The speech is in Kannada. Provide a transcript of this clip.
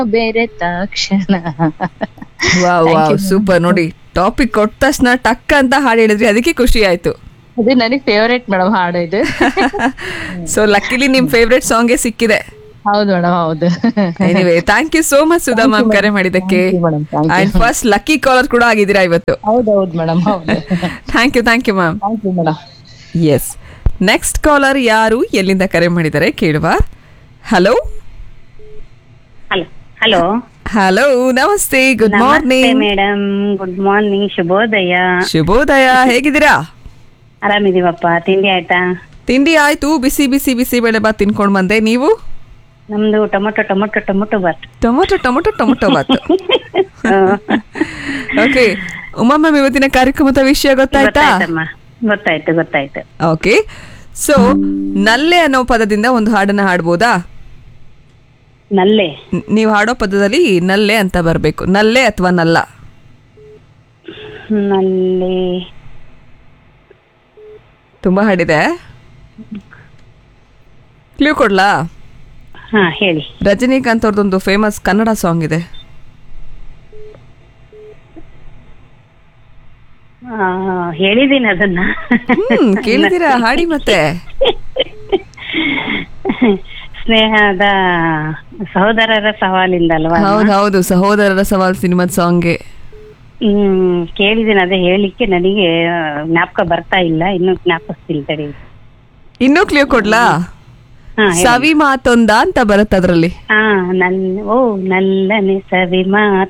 ಬೇರೆ ತಕ್ಷಣ ವಾವ್ ವಾವ್ ಸೂಪರ್ ನೋಡಿ ಟಾಪಿಕ್ ಕೊಟ್ಟ ತಕ್ಷಣ ಟಕ್ ಅಂತ ಹಾಡು ಹೇಳಿದ್ರಿ ಅದಕ್ಕೆ ಖುಷಿ ಆಯ್ತು ಅದು ನನಗೆ ಫೇವರೇಟ್ ಮೇಡಮ್ ಹಾಡು ಇದು ಸೊ ಲಕ್ಕಿಲಿ ನಿಮ್ ಫೇವ್ರೆಟ್ ಸಾಂಗೇ ಸಿಕ್ಕಿದೆ ಹೌದು ಮೇಡಮ್ ಹೌದು anyway thank you so much Sudha ma'am ಕರೆ ಮಾಡಿದ್ದಕ್ಕೆ Thank you, madam. Thank you. And first lucky caller ಕೂಡ ಆಗಿದ್ದೀರಾ ಇವತ್ತು ಹೌದೌದು ಮೇಡಮ್ ಹೌದು thank you thank you ma'am thank you madam yes next caller ಯಾರು ಎಲ್ಲಿಂದ ಕರೆ ಮಾಡಿದ್ದಾರೆ ಕೇಳುವ ಹಲೋ ಹಲೋ ಹಲೋ ಹಲೋ ನಮಸ್ತೆ ಗುಡ್ ನಮಸ್ತೆ ಮಾರ್ನಿಂಗ್ ಮೇಡಮ್ ಗುಡ್ ಮಾರ್ನಿಂಗ್ ಶುಭೋದಯ ಶುಭೋದಯ ಹೇಗಿದ್ದೀರಾ ಆರಾಮಿದೀವಪ್ಪ ತಿಂಡಿ ಆಯ್ತಾ ತಿಂಡಿ ಆಯ್ತು ಬಿಸಿ ಬಿಸಿ ಬಿಸಿ ಬೇಳೆ ಬಾತ್ ತಿನ್ಕೊಂಡ್ ಬಂದೆ ನೀವು ನಮ್ದು tomato tomato tomato bath tomato tomato tomato bath okay Uma ma'am ಇವತ್ತಿನ ಕಾರ್ಯಕ್ರಮದ ವಿಷಯ ಗೊತ್ತಾಯ್ತಾ ಗೊತ್ತಾಯ್ತಮ್ಮ ಗೊತ್ತಾಯ್ತು ಗೊತ್ತಾಯ್ತು ಓಕೆ ಸೊ ನಲ್ಲೆ ಅನ್ನೋ ಪದದಿಂದ ಒಂದು ಹಾಡನ್ನ ಹಾಡ್ಬೋದಾ ನಲ್ಲೆ ನ್- ನೀವು ಹಾಡೋ ಪದದಲ್ಲಿ ನಲ್ಲೆ ಅಂತ ಬರಬೇಕು ನಲ್ಲೆ ಅಥವಾ ನಲ್ಲ ನಲ್ಲಿ ತುಂಬಾ ಹಾಡಿದೆ ಕ್ಲೂ ಕೊಡ್ಲಾ ಹಾ ಹೇಳಿ ರಜನಿಕಾಂತ್ ಅವ್ರದ್ದೊಂದು ಫೇಮಸ್ ಕನ್ನಡ ಸಾಂಗ್ ಇದೆ ಆ, ಹೇಳಿದೀನಿ ಅದನ್ನ ಹ್ಮ್ ಕೇಳಿದೀರಾ ಹಾಡಿ ಮತ್ತೆ ಸ್ನೇಹದ ಸಹೋದರರ ಸವಾಲಿಂದ ಅಲ್ವಾ ಹೌದು ಹೌದು ಸಹೋದರರ ಸವಾಲ್ ಸಿನಿಮಾದ ಸಾಂಗ್ಗೆ ಹ್ಮ್ ಕೇಳಿದೀನಿ ಅದೇ ಹೇಳಿಕ್ಕೆ ನನಗೆ ಆ, ಜ್ಞಾಪಕ ಬರ್ತಾ ಇಲ್ಲ ಇನ್ನು ಜ್ಞಾಪಿಸ್ತಿಲ್ಲ ತಡಿ ಇನ್ನೂ ಕ್ಲಿಯರ್ ಕೊಡ್ಲಾ ಹಾ ಹೇಳಿ. ಸವಿ ಮಾತೊಂದ ಅಂತ ಬರುತ್ತೆ ಅದ್ರಲ್ಲಿ ಹಾ ನಲ್ ಓ ನಲ್ಲನೆ ಸವಿ ಮಾತು